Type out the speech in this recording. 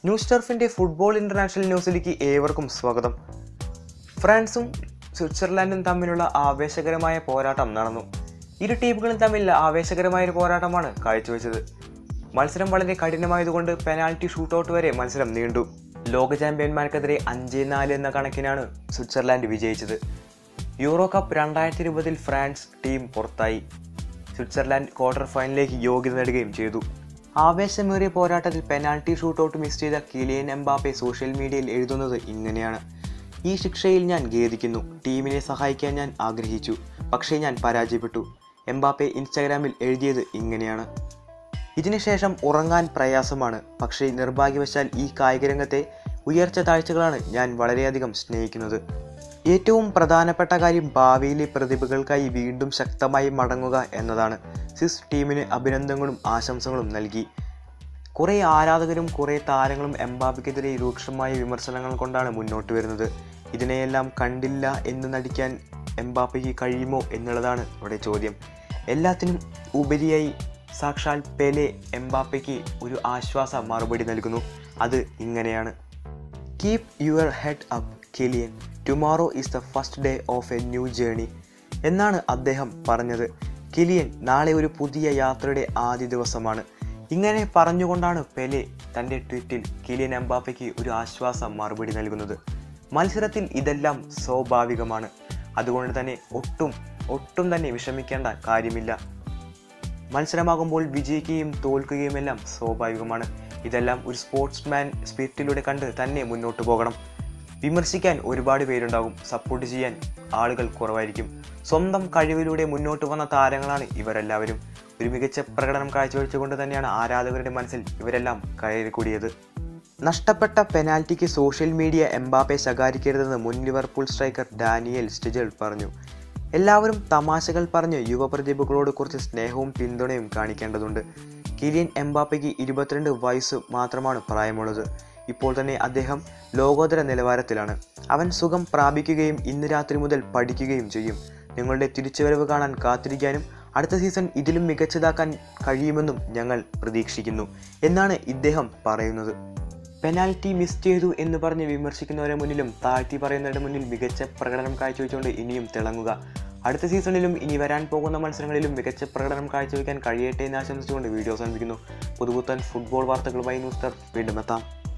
news ടർഫിൻ്റെ football international ന്യൂസിലേക്ക് ഏവർക്കും സ്വാഗതം ഫ്രാൻസും സ്വിറ്റ്സർലാൻഡും തമ്മിലുള്ള ആവേശകരമായ പോരാട്ടം നടന്നു ഇരു ടീമുകളും തമ്മിൽ ആവേശകരമായ ഒരു പോരാട്ടമാണ് കാഴ്ചവെച്ചത് മത്സരം വളരെ കഠിനമായതുകൊണ്ട് പെനാൽറ്റി ഷൂട്ടൗട്ട് വരെ മത്സരം നീണ്ടു ലോക ചാമ്പ്യന്മാർക്കെതിരെ അഞ്ച് നാല് എന്ന കണക്കിനാണ് സ്വിറ്റ്സർലാൻഡ് വിജയിച്ചത് യൂറോ കപ്പ് രണ്ടായിരത്തി ഇരുപതിൽ ഫ്രാൻസ് ടീം പുറത്തായി സ്വിറ്റ്സർലാൻഡ് ക്വാർട്ടർ ഫൈനലിലേക്ക് യോഗ്യത നേടുകയും ചെയ്തു ആവേശമേറിയ പോരാട്ടത്തിൽ പെനാൽറ്റി ഷൂട്ടൗട്ട് മിസ് ചെയ്ത കിലിയൻ എംബാപ്പെ സോഷ്യൽ മീഡിയയിൽ എഴുതുന്നത് ഇങ്ങനെയാണ് ഈ ശിക്ഷയിൽ ഞാൻ ഖേദിക്കുന്നു ടീമിനെ സഹായിക്കാൻ ഞാൻ ആഗ്രഹിച്ചു പക്ഷേ ഞാൻ പരാജയപ്പെട്ടു എംബാപ്പെ ഇൻസ്റ്റാഗ്രാമിൽ എഴുതിയത് ഇങ്ങനെയാണ് ഇതിനുശേഷം ഉറങ്ങാൻ പ്രയാസമാണ് പക്ഷേ നിർഭാഗ്യവശാൽ ഈ കായികരംഗത്തെ ഉയർച്ച താഴ്ചകളാണ് ഞാൻ വളരെയധികം സ്നേഹിക്കുന്നത് ഏറ്റവും പ്രധാനപ്പെട്ട കാര്യം ഭാവിയിലെ പ്രതിഭകൾക്കായി വീണ്ടും ശക്തമായി മടങ്ങുക എന്നതാണ് സിസ് ടീമിന് അഭിനന്ദനങ്ങളും ആശംസകളും നൽകി കുറേ ആരാധകരും കുറേ താരങ്ങളും എംബാബയ്ക്കെതിരെ രൂക്ഷമായ വിമർശനങ്ങൾ കൊണ്ടാണ് മുന്നോട്ട് വരുന്നത് ഇതിനെയെല്ലാം കണ്ടില്ല എന്ന് നടിക്കാൻ എംബാപ്പയ്ക്ക് കഴിയുമോ എന്നുള്ളതാണ് ഇവിടെ ചോദ്യം എല്ലാത്തിനും ഉപരിയായി സാക്ഷാൽ പെലെ എംബാപ്പയ്ക്ക് ഒരു ആശ്വാസ മറുപടി നൽകുന്നു അത് ഇങ്ങനെയാണ് keep your head up Kylian tomorrow is the first day of a new journey എന്നാണ് അദ്ദേഹം പറഞ്ഞത് കിലിയൻ നാളെ ഒരു പുതിയ യാത്രയുടെ ആദ്യ ദിവസമാണ് ഇങ്ങനെ പറഞ്ഞുകൊണ്ടാണ് പെലെ തൻ്റെ ട്വീറ്റിൽ കിലിയൻ എംബാപ്പയ്ക്ക് ഒരു ആശ്വാസ മറുപടി നൽകുന്നത് മത്സരത്തിൽ ഇതെല്ലാം സ്വാഭാവികമാണ് അതുകൊണ്ട് തന്നെ ഒട്ടും ഒട്ടും തന്നെ വിഷമിക്കേണ്ട കാര്യമില്ല മത്സരമാകുമ്പോൾ വിജയിക്കുകയും തോൽക്കുകയും എല്ലാം സ്വാഭാവികമാണ് ഇതെല്ലാം ഒരു സ്പോർട്സ്മാൻ സ്പിരിറ്റിലൂടെ കണ്ട് തന്നെ മുന്നോട്ട് പോകണം വിമർശിക്കാൻ ഒരുപാട് പേരുണ്ടാകും സപ്പോർട്ട് ചെയ്യാൻ ആളുകൾ കുറവായിരിക്കും സ്വന്തം കഴിവിലൂടെ മുന്നോട്ട് വന്ന താരങ്ങളാണ് ഇവരെല്ലാവരും ഒരു മികച്ച പ്രകടനം കാഴ്ചവെച്ചുകൊണ്ട് തന്നെയാണ് ആരാധകരുടെ മനസ്സിൽ ഇവരെല്ലാം കയറിക്കൂടിയത് നഷ്ടപ്പെട്ട പെനാൽറ്റിക്ക് സോഷ്യൽ മീഡിയ എംബാപ്പെ ശകാരിക്കരുതെന്ന് മുൻ ലിവർപൂൾ സ്ട്രൈക്കർ ഡാനിയൽ സ്റ്റിജൽ പറഞ്ഞു എല്ലാവരും തമാശകൾ പറഞ്ഞ് യുവപ്രതിഭകളോട് കുറച്ച് സ്നേഹവും പിന്തുണയും കാണിക്കേണ്ടതുണ്ട് കിലിയൻ എംബാപ്പയ്ക്ക് ഇരുപത്തിരണ്ട് വയസ്സ് മാത്രമാണ് പ്രായമുള്ളത് ഇപ്പോൾ തന്നെ അദ്ദേഹം ലോകോത്തര നിലവാരത്തിലാണ് അവൻ സുഖം പ്രാപിക്കുകയും ഇന്ന് രാത്രി മുതൽ പഠിക്കുകയും ചെയ്യും നിങ്ങളുടെ തിരിച്ചുവരവ് കാണാൻ കാത്തിരിക്കാനും അടുത്ത സീസൺ ഇതിലും മികച്ചതാക്കാൻ കഴിയുമെന്നും ഞങ്ങൾ പ്രതീക്ഷിക്കുന്നു എന്നാണ് ഇദ്ദേഹം പറയുന്നത് പെനാൽറ്റി മിസ് ചെയ്തു എന്ന് പറഞ്ഞ് വിമർശിക്കുന്നവരുടെ മുന്നിലും താഴ്ത്തി പറയുന്നവരുടെ മുന്നിൽ മികച്ച പ്രകടനം കാഴ്ചവെച്ചുകൊണ്ട് ഇനിയും തിളങ്ങുക അടുത്ത സീസണിലും ഇനി വരാൻ പോകുന്ന മത്സരങ്ങളിലും മികച്ച പ്രകടനം കാഴ്ചവെക്കാൻ കഴിയട്ടെ എന്ന് ആശംസിച്ചുകൊണ്ട് വീഡിയോ അവസാനിപ്പിക്കുന്നു പുതുപുത്തൻ ഫുട്ബോൾ വാർത്തകളുമായി ന്യൂസ് സ്റ്റാർ വീണ്ടും എത്താം